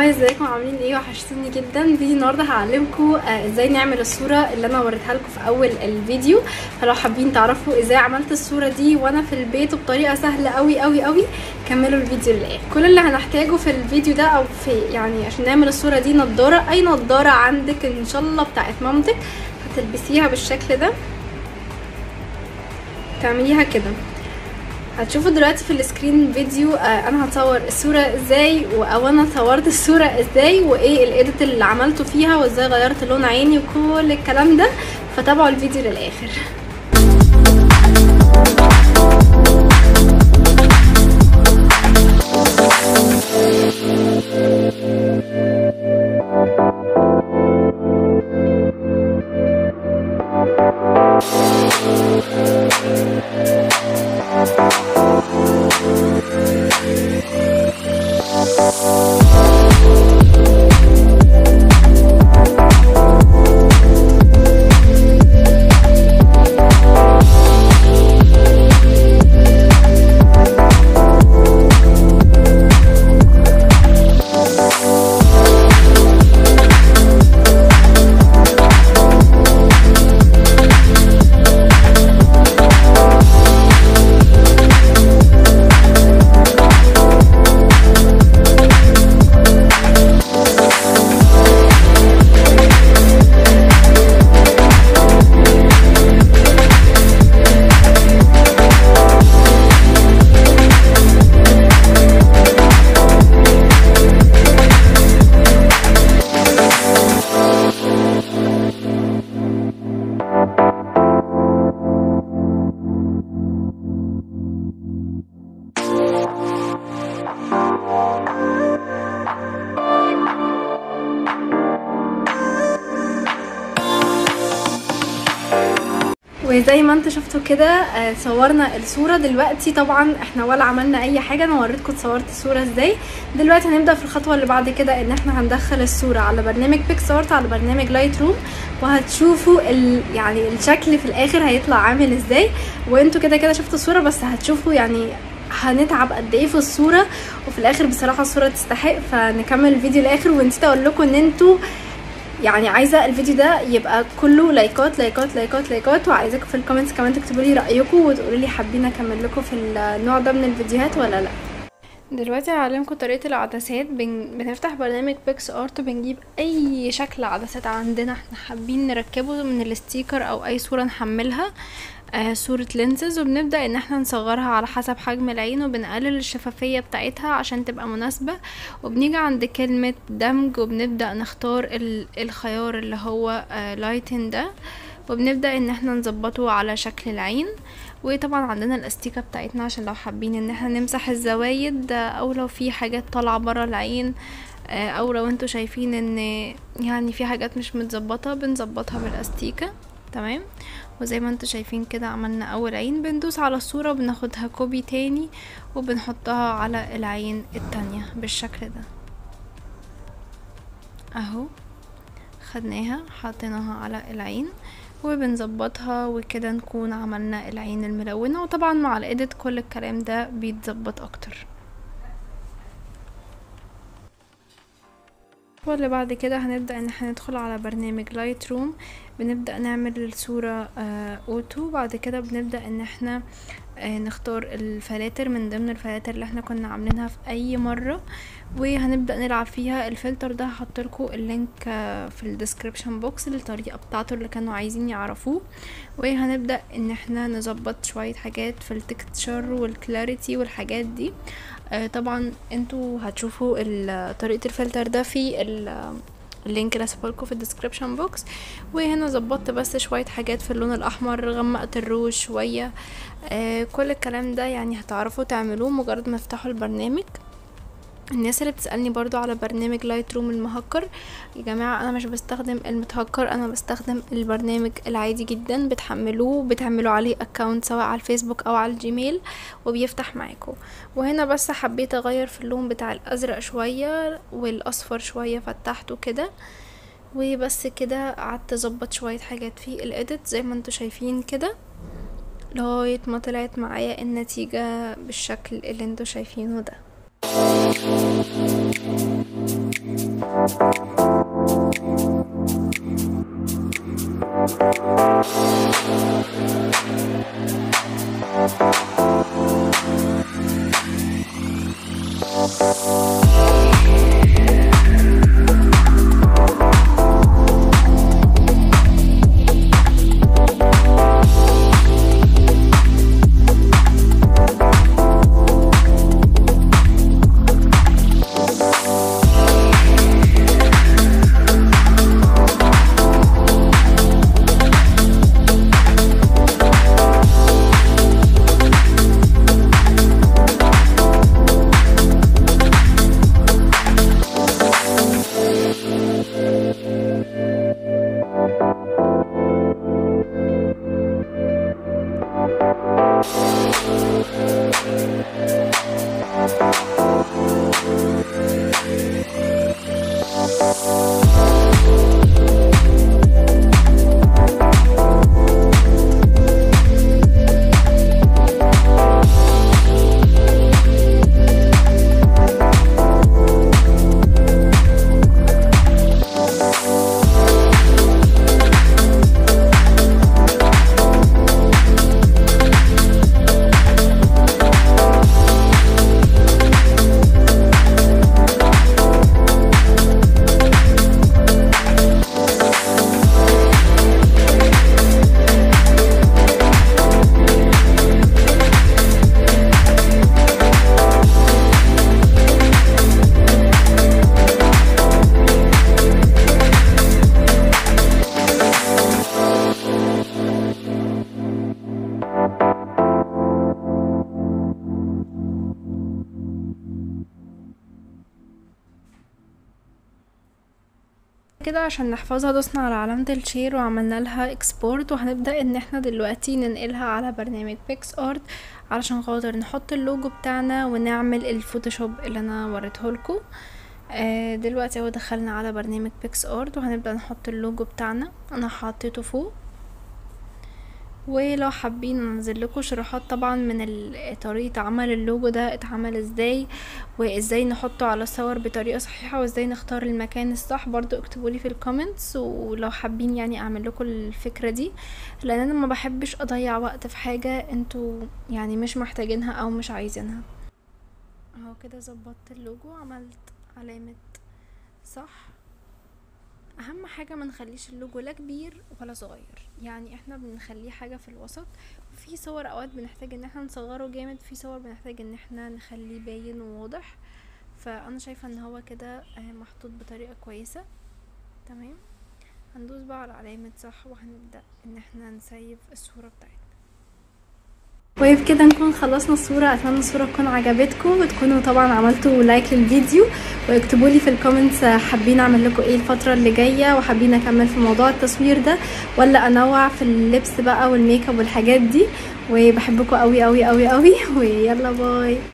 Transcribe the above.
هاي ازيكم عاملين ايه وحشتوني جدا فيديو النهارده هعلمكم آه ازاي نعمل الصوره اللي انا وريتها لكم في اول الفيديو فلو حابين تعرفوا ازاي عملت الصوره دي وانا في البيت وبطريقه سهله قوي قوي قوي كملوا الفيديو للاخر كل اللي هنحتاجه في الفيديو ده او في يعني عشان نعمل الصوره دي نضاره اي نضاره عندك ان شاء الله بتاعت مامتك هتلبسيها بالشكل ده تعمليها كده هتشوفوا دلوقتي في السكرين فيديو آه انا هصور الصورة ازاي او انا صورت الصورة ازاي وايه الايديت اللي عملته فيها وازاي غيرت لون عيني وكل الكلام ده فتابعوا الفيديو للاخر وزي ما انتوا شفتوا كده صورنا الصوره دلوقتي طبعا احنا ولا عملنا اي حاجه انا وريتكم اتصورت الصوره ازاي دلوقتي هنبدا في الخطوه اللي بعد كده ان احنا هندخل الصوره على برنامج بيكس ارت على برنامج لايت روم وهتشوفوا ال... يعني الشكل في الاخر هيطلع عامل ازاي وانتوا كده كده شفتوا الصوره بس هتشوفوا يعني هنتعب قد ايه في الصوره وفي الاخر بصراحه الصوره تستحق فنكمل الفيديو الاخر ونسيت اقول لكم ان انتوا يعني عايزه الفيديو ده يبقى كله لايكات لايكات لايكات لايكات وعايزاكم في الكومنتس كمان تكتبوا لي رايكم وتقولوا لي حابين اكمل لكم في النوع ده من الفيديوهات ولا لا دلوقتي هعلمكم طريقه العدسات بن... بنفتح برنامج بيكس ارت بنجيب اي شكل عدسات عندنا احنا حابين نركبه من الستيكر او اي صوره نحملها آه صورة لينزز وبنبدأ ان احنا نصغرها على حسب حجم العين وبنقلل الشفافية بتاعتها عشان تبقى مناسبة وبنيجي عند كلمة دمج وبنبدأ نختار الخيار اللي هو آه لايتن ده وبنبدأ ان احنا نظبطه على شكل العين وطبعا عندنا الاستيكة بتاعتنا عشان لو حابين ان احنا نمسح الزوايد او لو في حاجات طالعة برا العين او لو انتوا شايفين ان يعني في حاجات مش متظبطة بنظبطها بالاستيكة تمام وزي ما انتوا شايفين كده عملنا اول عين بندوس على الصورة وبناخدها كوبي تاني وبنحطها على العين التانية بالشكل ده اهو خدناها حطيناها على العين وبنظبطها وكده نكون عملنا العين الملونة وطبعا مع الايديت كل الكلام ده بيتظبط اكتر واللي بعد كده هنبدأ ان احنا ندخل على برنامج لايت روم بنبدأ نعمل الصورة آه اوتو بعد كده بنبدأ ان احنا آه نختار الفلاتر من ضمن الفلاتر اللي احنا كنا عاملينها في اي مرة وهنبدأ نلعب فيها الفلتر ده هحطلكوا اللينك آه في الديسكريبشن بوكس للطريقة بتاعته اللي كانوا عايزين يعرفوه وهنبدأ ان احنا نظبط شوية حاجات في التكتشر والكلاريتي والحاجات دي طبعا انتوا هتشوفوا طريقة الفلتر ده في اللينك اللي هسيبهولكوا في الديسكريبشن بوكس وهنا ظبطت بس شوية حاجات في اللون الاحمر غمقت الروج شوية آه كل الكلام ده يعني هتعرفوا تعملوه مجرد ما تفتحوا البرنامج الناس اللي بتسألني برضو على برنامج لايت روم المهكر يا جماعة انا مش بستخدم المتهكر انا بستخدم البرنامج العادي جدا بتحملوه بتعملوا عليه اكونت سواء على الفيسبوك او على الجيميل وبيفتح معاكم وهنا بس حبيت اغير في اللون بتاع الازرق شوية والاصفر شوية فتحته كده وبس كده قعدت اظبط شوية حاجات في الاديت زي ما انتوا شايفين كده لغاية ما طلعت معايا النتيجة بالشكل اللي انتوا شايفينه ده كده عشان نحفظها دوسنا على علامة الشير وعملنا لها اكسبورت وهنبدأ ان احنا دلوقتي ننقلها على برنامج بيكس ارت علشان خاطر نحط اللوجو بتاعنا ونعمل الفوتوشوب اللي انا وريته لكم آه دلوقتي اهو دخلنا على برنامج بيكس ارت وهنبدأ نحط اللوجو بتاعنا انا حطيته فوق ولو حابين انزل لكم شروحات طبعا من طريقه عمل اللوجو ده اتعمل ازاي وازاي نحطه على الصور بطريقه صحيحه وازاي نختار المكان الصح برضو اكتبوا لي في الكومنتس ولو حابين يعني اعمل لكم الفكره دي لان انا ما بحبش اضيع وقت في حاجه انتوا يعني مش محتاجينها او مش عايزينها اهو كده ظبطت اللوجو عملت علامه صح اهم حاجه ما نخليش اللوجو لا كبير ولا صغير يعني احنا بنخليه حاجه في الوسط في صور اوقات بنحتاج ان احنا نصغره جامد في صور بنحتاج ان احنا نخليه باين وواضح فانا شايفه ان هو كده محطوط بطريقه كويسه تمام هندوس بقى على علامه صح وهنبدا ان احنا نسيف الصوره بتاعتنا وبكده نكون خلصنا الصورة اتمنى الصورة تكون عجبتكم وتكونوا طبعا عملتوا لايك للفيديو واكتبوا لي في الكومنتس حابين اعمل لكم ايه الفترة اللي جاية وحابين اكمل في موضوع التصوير ده ولا انوع في اللبس بقى والميك اب والحاجات دي وبحبكم قوي قوي قوي قوي ويلا باي